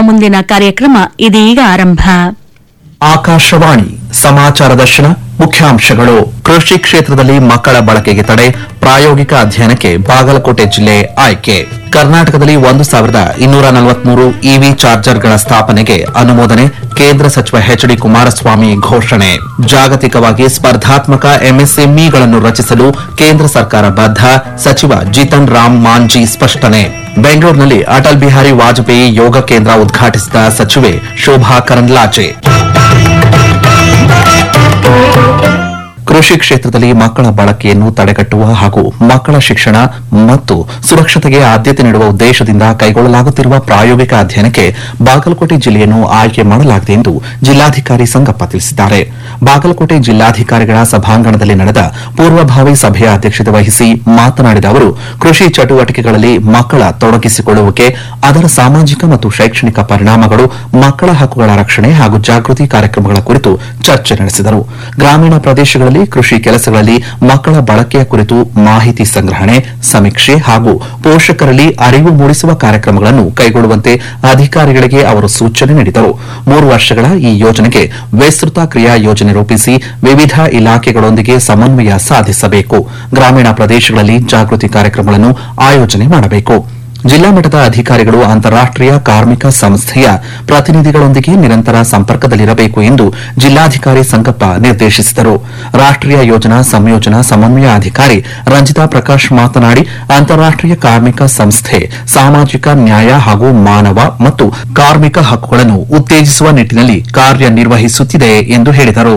ಮುಂದಿನ ಕಾರ್ಯಕ್ರಮ ಇದೀಗ ಆರಂಭ ಆಕಾಶವಾಣಿ ಸಮಾಚಾರ ದರ್ಶನ ಮುಖ್ಯಾಂಶಗಳು ಕೃಷಿ ಕ್ಷೇತ್ರದಲ್ಲಿ ಮಕ್ಕಳ ಬಳಕೆಗೆ ತಡೆ ಪ್ರಾಯೋಗಿಕ ಅಧ್ಯಯನಕ್ಕೆ ಬಾಗಲಕೋಟೆ ಜಿಲ್ಲೆ ಆಯ್ಕೆ ಕರ್ನಾಟಕದಲ್ಲಿ ಒಂದು ಸಾವಿರದ ಇನ್ನೂರ ನಲವತ್ಮೂರು ಇವಿ ಚಾರ್ಜರ್ಗಳ ಸ್ಥಾಪನೆಗೆ ಅನುಮೋದನೆ ಕೇಂದ್ರ ಸಚಿವ ಎಚ್ ಡಿ ಕುಮಾರಸ್ವಾಮಿ ಘೋಷಣೆ ಜಾಗತಿಕವಾಗಿ ಸ್ಪರ್ಧಾತ್ಮಕ ಎಂಎಸ್ಎಂಇಗಳನ್ನು ರಚಿಸಲು ಕೇಂದ್ರ ಸರ್ಕಾರ ಬದ್ಧ ಸಚಿವ ಜಿತನ್ ರಾಮ್ ಮಾಂಜಿ ಸ್ಪಷ್ಟನೆ ಬೆಂಗಳೂರಿನಲ್ಲಿ ಅಟಲ್ ಬಿಹಾರಿ ವಾಜಪೇಯಿ ಯೋಗ ಕೇಂದ್ರ ಉದ್ಘಾಟಿಸಿದ ಸಚಿವೆ ಶೋಭಾ ಕರಂದ್ಲಾಜೆ ಕೃಷಿ ಕ್ಷೇತ್ರದಲ್ಲಿ ಮಕ್ಕಳ ಬಳಕೆಯನ್ನು ತಡೆಗಟ್ಟುವ ಹಾಗೂ ಮಕ್ಕಳ ಶಿಕ್ಷಣ ಮತ್ತು ಸುರಕ್ಷತೆಗೆ ಆದ್ಯತೆ ನೀಡುವ ಉದ್ದೇಶದಿಂದ ಕೈಗೊಳ್ಳಲಾಗುತ್ತಿರುವ ಪ್ರಾಯೋಗಿಕ ಅಧ್ಯಯನಕ್ಕೆ ಬಾಗಲಕೋಟೆ ಜಿಲ್ಲೆಯನ್ನು ಆಯ್ಕೆ ಮಾಡಲಾಗಿದೆ ಎಂದು ಜಿಲ್ಲಾಧಿಕಾರಿ ಸಂಗಪ್ಪ ತಿಳಿಸಿದ್ದಾರೆ ಬಾಗಲಕೋಟೆ ಜಿಲ್ಲಾಧಿಕಾರಿಗಳ ಸಭಾಂಗಣದಲ್ಲಿ ನಡೆದ ಪೂರ್ವಭಾವಿ ಸಭೆಯ ಅಧ್ಯಕ್ಷತೆ ವಹಿಸಿ ಮಾತನಾಡಿದ ಅವರು ಕೃಷಿ ಚಟುವಟಿಕೆಗಳಲ್ಲಿ ಮಕ್ಕಳ ತೊಡಗಿಸಿಕೊಳ್ಳುವಿಕೆ ಅದರ ಸಾಮಾಜಿಕ ಮತ್ತು ಶೈಕ್ಷಣಿಕ ಪರಿಣಾಮಗಳು ಮಕ್ಕಳ ಹಕ್ಕುಗಳ ರಕ್ಷಣೆ ಹಾಗೂ ಜಾಗೃತಿ ಕಾರ್ಯಕ್ರಮಗಳ ಕುರಿತು ಚರ್ಚೆ ನಡೆಸಿದರು ಗ್ರಾಮೀಣ ಪ್ರದೇಶಗಳಲ್ಲಿ ಕೃಷಿ ಕೆಲಸಗಳಲ್ಲಿ ಮಕ್ಕಳ ಬಳಕೆಯ ಕುರಿತು ಮಾಹಿತಿ ಸಂಗ್ರಹಣೆ ಸಮೀಕ್ಷೆ ಹಾಗೂ ಪೋಷಕರಲ್ಲಿ ಅರಿವು ಮೂಡಿಸುವ ಕಾರ್ಯಕ್ರಮಗಳನ್ನು ಕೈಗೊಳ್ಳುವಂತೆ ಅಧಿಕಾರಿಗಳಿಗೆ ಅವರು ಸೂಚನೆ ನೀಡಿದರು ಮೂರು ವರ್ಷಗಳ ಈ ಯೋಜನೆಗೆ ವಿಸ್ತೃತ ಕ್ರಿಯಾ ಯೋಜನೆ ರೂಪಿಸಿ ವಿವಿಧ ಇಲಾಖೆಗಳೊಂದಿಗೆ ಸಮನ್ವಯ ಸಾಧಿಸಬೇಕು ಗ್ರಾಮೀಣ ಪ್ರದೇಶಗಳಲ್ಲಿ ಜಾಗೃತಿ ಕಾರ್ಯಕ್ರಮಗಳನ್ನು ಆಯೋಜನೆ ಮಾಡಬೇಕು ಜಿಲ್ಲಾ ಮಟ್ಟದ ಅಧಿಕಾರಿಗಳು ಅಂತಾರಾಷ್ಟೀಯ ಕಾರ್ಮಿಕ ಸಂಸ್ಥೆಯ ಪ್ರತಿನಿಧಿಗಳೊಂದಿಗೆ ನಿರಂತರ ಸಂಪರ್ಕದಲ್ಲಿರಬೇಕು ಎಂದು ಜಿಲ್ಲಾಧಿಕಾರಿ ಸಂಗಪ್ಪ ನಿರ್ದೇಶಿಸಿದರು ರಾಷ್ಟೀಯ ಯೋಜನಾ ಸಂಯೋಜನಾ ಸಮನ್ವಯ ಅಧಿಕಾರಿ ರಂಜಿತಾ ಪ್ರಕಾಶ್ ಮಾತನಾಡಿ ಅಂತಾರಾಷ್ಟೀಯ ಕಾರ್ಮಿಕ ಸಂಸ್ಥೆ ಸಾಮಾಜಿಕ ನ್ಯಾಯ ಹಾಗೂ ಮಾನವ ಮತ್ತು ಕಾರ್ಮಿಕ ಹಕ್ಕುಗಳನ್ನು ಉತ್ತೇಜಿಸುವ ನಿಟ್ಟಿನಲ್ಲಿ ಕಾರ್ಯನಿರ್ವಹಿಸುತ್ತಿದೆ ಎಂದು ಹೇಳಿದರು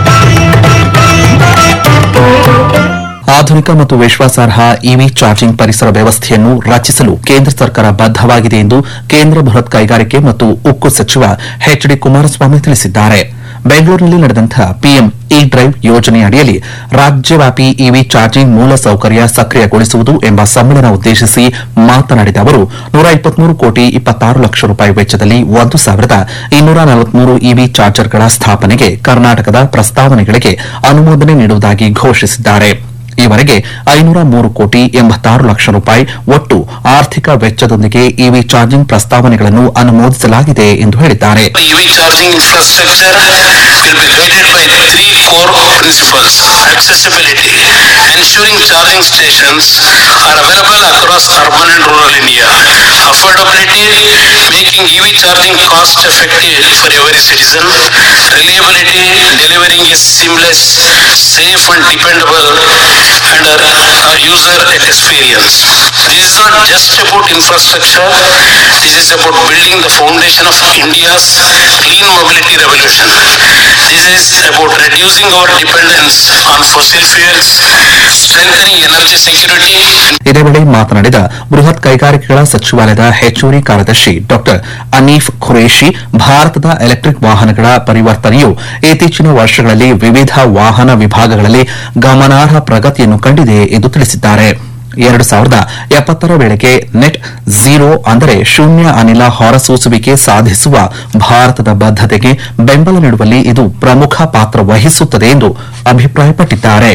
ಆಧುನಿಕ ಮತ್ತು ವಿಶ್ವಾಸಾರ್ಹ ಇವಿ ಚಾರ್ಜಿಂಗ್ ಪರಿಸರ ವ್ಯವಸ್ಥೆಯನ್ನು ರಚಿಸಲು ಕೇಂದ್ರ ಸರ್ಕಾರ ಬದ್ದವಾಗಿದೆ ಎಂದು ಕೇಂದ್ರ ಬೃಹತ್ ಕೈಗಾರಿಕೆ ಮತ್ತು ಉಕ್ಕು ಸಚಿವ ಎಚ್ ಡಿ ಕುಮಾರಸ್ವಾಮಿ ತಿಳಿಸಿದ್ದಾರೆ ಬೆಂಗಳೂರಿನಲ್ಲಿ ನಡೆದಂತಹ ಪಿಎಂ ಇ ಡ್ರೈವ್ ಯೋಜನೆಯಡಿಯಲ್ಲಿ ರಾಜ್ಯವ್ಯಾಪಿ ಇವಿ ಚಾರ್ಜಿಂಗ್ ಮೂಲ ಸೌಕರ್ಯ ಸಕ್ರಿಯಗೊಳಿಸುವುದು ಎಂಬ ಸಮ್ಮೇಳನ ಉದ್ದೇಶಿಸಿ ಮಾತನಾಡಿದ ಅವರು ನೂರ ಇಪ್ಪತ್ಮೂರು ಕೋಟಿ ಇಪ್ಪತ್ತಾರು ಲಕ್ಷ ರೂಪಾಯಿ ವೆಚ್ಚದಲ್ಲಿ ಒಂದು ಸಾವಿರದ ಇನ್ನೂರ ನಲವತ್ಮೂರು ಇವಿ ಚಾರ್ಜರ್ಗಳ ಸ್ಥಾಪನೆಗೆ ಕರ್ನಾಟಕದ ಪ್ರಸ್ತಾವನೆಗಳಿಗೆ ಅನುಮೋದನೆ ನೀಡುವುದಾಗಿ ಘೋಷಿಸಿದ್ದಾರೆ ಈವರೆಗೆ ಐನೂರ ಮೂರು ಕೋಟಿ ಎಂಬತ್ತಾರು ಲಕ್ಷ ರೂಪಾಯಿ ಒಟ್ಟು ಆರ್ಥಿಕ ವೆಚ್ಚದೊಂದಿಗೆ ಇವಿ ಚಾರ್ಜಿಂಗ್ ಪ್ರಸ್ತಾವನೆಗಳನ್ನು ಅನುಮೋದಿಸಲಾಗಿದೆ ಎಂದು ಹೇಳಿದ್ದಾರೆ EV charging infrastructure will be guided by three core principles. Accessibility, ensuring charging stations are available across urban and rural India. Affordability, making EV charging cost effective for every citizen. Reliability, delivering a seamless, safe and dependable and uh, user experience. This is not just about infrastructure, this is about building the foundation of India's clean mobility revolution. This is about reducing our dependence on fossil fuels, strengthening energy security, ಇದೇ ವೇಳೆ ಮಾತನಾಡಿದ ಬೃಹತ್ ಕೈಗಾರಿಕೆಗಳ ಸಚಿವಾಲಯದ ಹೆಚ್ಚುವರಿ ಕಾರ್ಯದರ್ಶಿ ಡಾ ಅನೀಫ್ ಖುರೇಶಿ ಭಾರತದ ಎಲೆಕ್ಟ್ರಿಕ್ ವಾಹನಗಳ ಪರಿವರ್ತನೆಯು ಇತ್ತೀಚಿನ ವರ್ಷಗಳಲ್ಲಿ ವಿವಿಧ ವಾಹನ ವಿಭಾಗಗಳಲ್ಲಿ ಗಮನಾರ್ಹ ಪ್ರಗತಿಯನ್ನು ಕಂಡಿದೆ ಎಂದು ತಿಳಿಸಿದ್ದಾರೆ ಎರಡು ಸಾವಿರದ ಎಪ್ಪತ್ತರ ವೇಳೆಗೆ ನೆಟ್ ಝೀರೋ ಅಂದರೆ ಶೂನ್ಯ ಅನಿಲ ಹೊರಸೂಸುವಿಕೆ ಸಾಧಿಸುವ ಭಾರತದ ಬದ್ದತೆಗೆ ಬೆಂಬಲ ನೀಡುವಲ್ಲಿ ಇದು ಪ್ರಮುಖ ಪಾತ್ರ ವಹಿಸುತ್ತದೆ ಎಂದು ಅಭಿಪ್ರಾಯಪಟ್ಟಿದ್ದಾರೆ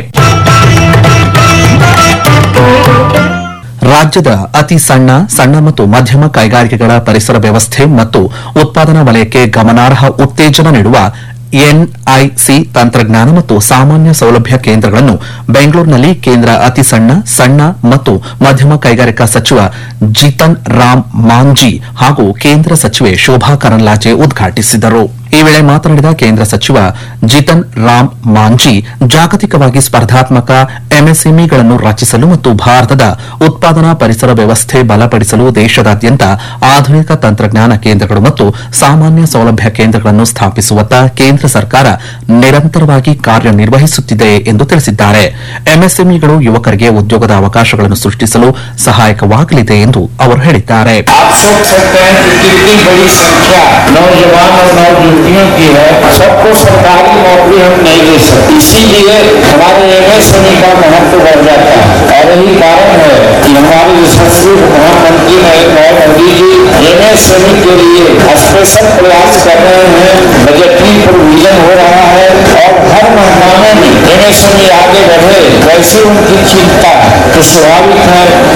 ರಾಜ್ಯದ ಅತಿ ಸಣ್ಣ ಸಣ್ಣ ಮತ್ತು ಮಧ್ಯಮ ಕೈಗಾರಿಕೆಗಳ ಪರಿಸರ ವ್ಯವಸ್ಥೆ ಮತ್ತು ಉತ್ಪಾದನಾ ವಲಯಕ್ಕೆ ಗಮನಾರ್ಹ ಉತ್ತೇಜನ ನೀಡುವ ಎನ್ಐಸಿ ತಂತ್ರಜ್ಞಾನ ಮತ್ತು ಸಾಮಾನ್ಯ ಸೌಲಭ್ಯ ಕೇಂದ್ರಗಳನ್ನು ಬೆಂಗಳೂರಿನಲ್ಲಿ ಕೇಂದ್ರ ಅತಿ ಸಣ್ಣ ಸಣ್ಣ ಮತ್ತು ಮಧ್ಯಮ ಕೈಗಾರಿಕಾ ಸಚಿವ ಜಿತನ್ ರಾಮ್ ಮಾಂಜಿ ಹಾಗೂ ಕೇಂದ್ರ ಸಚಿವೆ ಶೋಭಾ ಕರಂದ್ಲಾಜೆ ಉದ್ಘಾಟಿಸಿದರು ಈ ವೇಳೆ ಮಾತನಾಡಿದ ಕೇಂದ್ರ ಸಚಿವ ಜಿತನ್ ರಾಮ್ ಮಾಂಜಿ ಜಾಗತಿಕವಾಗಿ ಸ್ಪರ್ಧಾತ್ಮಕ ಎಂಎಸ್ಎಂಇಗಳನ್ನು ರಚಿಸಲು ಮತ್ತು ಭಾರತದ ಉತ್ಪಾದನಾ ಪರಿಸರ ವ್ಯವಸ್ಥೆ ಬಲಪಡಿಸಲು ದೇಶದಾದ್ಯಂತ ಆಧುನಿಕ ತಂತ್ರಜ್ಞಾನ ಕೇಂದ್ರಗಳು ಮತ್ತು ಸಾಮಾನ್ಯ ಸೌಲಭ್ಯ ಕೇಂದ್ರಗಳನ್ನು ಸ್ಥಾಪಿಸುವತ್ತ ಕೇಂದ್ರ ಸರ್ಕಾರ ನಿರಂತರವಾಗಿ ಕಾರ್ಯನಿರ್ವಹಿಸುತ್ತಿದೆ ಎಂದು ತಿಳಿಸಿದ್ದಾರೆ ಎಂಎಸ್ಎಂಇಗಳು ಯುವಕರಿಗೆ ಉದ್ಯೋಗದ ಅವಕಾಶಗಳನ್ನು ಸೃಷ್ಟಿಸಲು ಸಹಾಯಕವಾಗಲಿದೆ ಎಂದು ಅವರು ಹೇಳಿದ್ದಾರೆ आप सोच सकते हैं कि कितनी बड़ी संख्या नौजवान और नौजुवतियों की है सबको सरकारी नौकरी हम नहीं दे सकते इसीलिए हमारे एमएसएमई का महत्व बढ़ जाता है और यही कारण है कि हमारे यशस्वी प्रधानमंत्री नरेंद्र मोदी जी एमएसएमई के लिए स्पेशल प्रयास कर रहे हैं बजटरी प्रोविजन हो रहा है और हर महीने में एमएसएमई आगे बढ़े वैसे उनकी चिंता है तो स्वाभाविक है